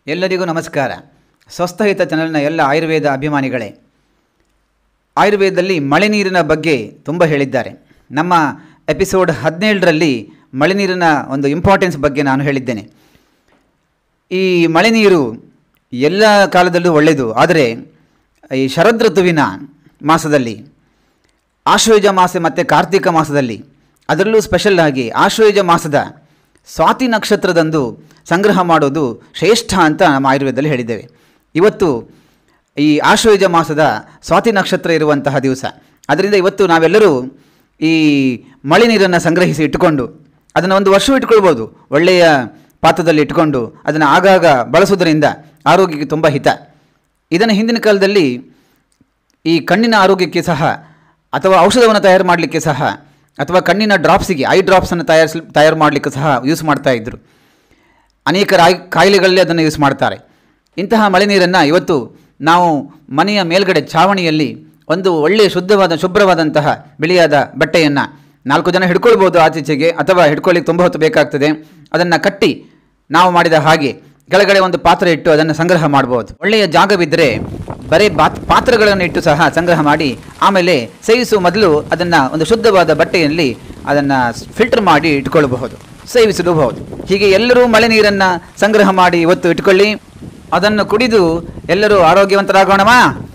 ಎಲ್ಲರಿಗೂ ನಮಸ್ಕಾರ ಸ್ವಸ್ಥಹಿತ ಚಾನಲ್ನ ಎಲ್ಲ ಆಯುರ್ವೇದ ಅಭಿಮಾನಿಗಳೇ ಆಯುರ್ವೇದದಲ್ಲಿ ಮಳೆ ನೀರಿನ ಬಗ್ಗೆ ತುಂಬ ಹೇಳಿದ್ದಾರೆ ನಮ್ಮ ಎಪಿಸೋಡ್ ಹದಿನೇಳರಲ್ಲಿ ಮಳೆ ನೀರಿನ ಒಂದು ಇಂಪಾರ್ಟೆನ್ಸ್ ಬಗ್ಗೆ ನಾನು ಹೇಳಿದ್ದೇನೆ ಈ ಮಳೆ ನೀರು ಎಲ್ಲ ಕಾಲದಲ್ಲೂ ಒಳ್ಳೆಯದು ಆದರೆ ಈ ಶರದ್ ಋತುವಿನ ಮಾಸದಲ್ಲಿ ಆಶ್ವಯುಜ ಮಾಸ ಮತ್ತು ಕಾರ್ತಿಕ ಮಾಸದಲ್ಲಿ ಅದರಲ್ಲೂ ಸ್ಪೆಷಲ್ ಆಗಿ ಆಶ್ವಯುಜ ಮಾಸದ ಸ್ವಾತಿ ನಕ್ಷತ್ರದಂದು ಸಂಗ್ರಹ ಮಾಡೋದು ಶ್ರೇಷ್ಠ ಅಂತ ನಮ್ಮ ಆಯುರ್ವೇದದಲ್ಲಿ ಹೇಳಿದ್ದೇವೆ ಇವತ್ತು ಈ ಆಶ್ವಯುಜ ಮಾಸದ ಸ್ವಾತಿ ನಕ್ಷತ್ರ ಇರುವಂತಹ ದಿವಸ ಅದರಿಂದ ಇವತ್ತು ನಾವೆಲ್ಲರೂ ಈ ಮಳೆ ನೀರನ್ನು ಸಂಗ್ರಹಿಸಿ ಇಟ್ಟುಕೊಂಡು ಅದನ್ನು ಒಂದು ವರ್ಷವೂ ಇಟ್ಕೊಳ್ಬೋದು ಒಳ್ಳೆಯ ಪಾತ್ರದಲ್ಲಿ ಇಟ್ಕೊಂಡು ಅದನ್ನು ಆಗಾಗ ಬಳಸೋದ್ರಿಂದ ಆರೋಗ್ಯಕ್ಕೆ ತುಂಬ ಹಿತ ಇದನ್ನು ಹಿಂದಿನ ಕಾಲದಲ್ಲಿ ಈ ಕಣ್ಣಿನ ಆರೋಗ್ಯಕ್ಕೆ ಸಹ ಅಥವಾ ಔಷಧವನ್ನು ತಯಾರು ಮಾಡಲಿಕ್ಕೆ ಸಹ ಅಥವಾ ಕಣ್ಣಿನ ಡ್ರಾಪ್ಸಿಗೆ ಐ ಡ್ರಾಪ್ಸನ್ನು ತಯಾರಿಸ ತಯಾರು ಮಾಡಲಿಕ್ಕೆ ಸಹ ಯೂಸ್ ಮಾಡ್ತಾ ಇದ್ದರು ಅನೇಕ ರಾಯ್ ಕಾಯಿಲೆಗಳಲ್ಲಿ ಅದನ್ನು ಯೂಸ್ ಮಾಡ್ತಾರೆ ಇಂತಹ ಮಳೆ ನೀರನ್ನು ಇವತ್ತು ನಾವು ಮನೆಯ ಮೇಲ್ಗಡೆ ಛಾವಣಿಯಲ್ಲಿ ಒಂದು ಒಳ್ಳೆಯ ಶುದ್ಧವಾದ ಶುಭ್ರವಾದಂತಹ ಬಿಳಿಯಾದ ಬಟ್ಟೆಯನ್ನು ನಾಲ್ಕು ಜನ ಹಿಡ್ಕೊಳ್ಬೋದು ಆಚೀಚೆಗೆ ಅಥವಾ ಹಿಡ್ಕೊಳ್ಳಿಕ್ಕೆ ತುಂಬ ಹೊತ್ತು ಬೇಕಾಗ್ತದೆ ಅದನ್ನು ಕಟ್ಟಿ ನಾವು ಮಾಡಿದ ಹಾಗೆ ಕೆಳಗಡೆ ಒಂದು ಪಾತ್ರೆ ಇಟ್ಟು ಅದನ್ನು ಸಂಗ್ರಹ ಮಾಡ್ಬೋದು ಒಳ್ಳೆಯ ಜಾಗವಿದ್ದರೆ ಬರೀ ಬಾತ್ ಪಾತ್ರೆಗಳನ್ನು ಇಟ್ಟು ಸಹ ಸಂಗ್ರಹ ಮಾಡಿ ಆಮೇಲೆ ಸೇವಿಸುವ ಮೊದಲು ಅದನ್ನು ಒಂದು ಶುದ್ಧವಾದ ಬಟ್ಟೆಯಲ್ಲಿ ಅದನ್ನು ಫಿಲ್ಟರ್ ಮಾಡಿ ಇಟ್ಕೊಳ್ಬಹುದು ಸೇವಿಸಲೂಬಹುದು ಹೀಗೆ ಎಲ್ಲರೂ ಮಳೆ ನೀರನ್ನು ಸಂಗ್ರಹ ಮಾಡಿ ಇವತ್ತು ಇಟ್ಕೊಳ್ಳಿ ಅದನ್ನು ಕುಡಿದು ಎಲ್ಲರೂ ಆರೋಗ್ಯವಂತರಾಗೋಣವಾ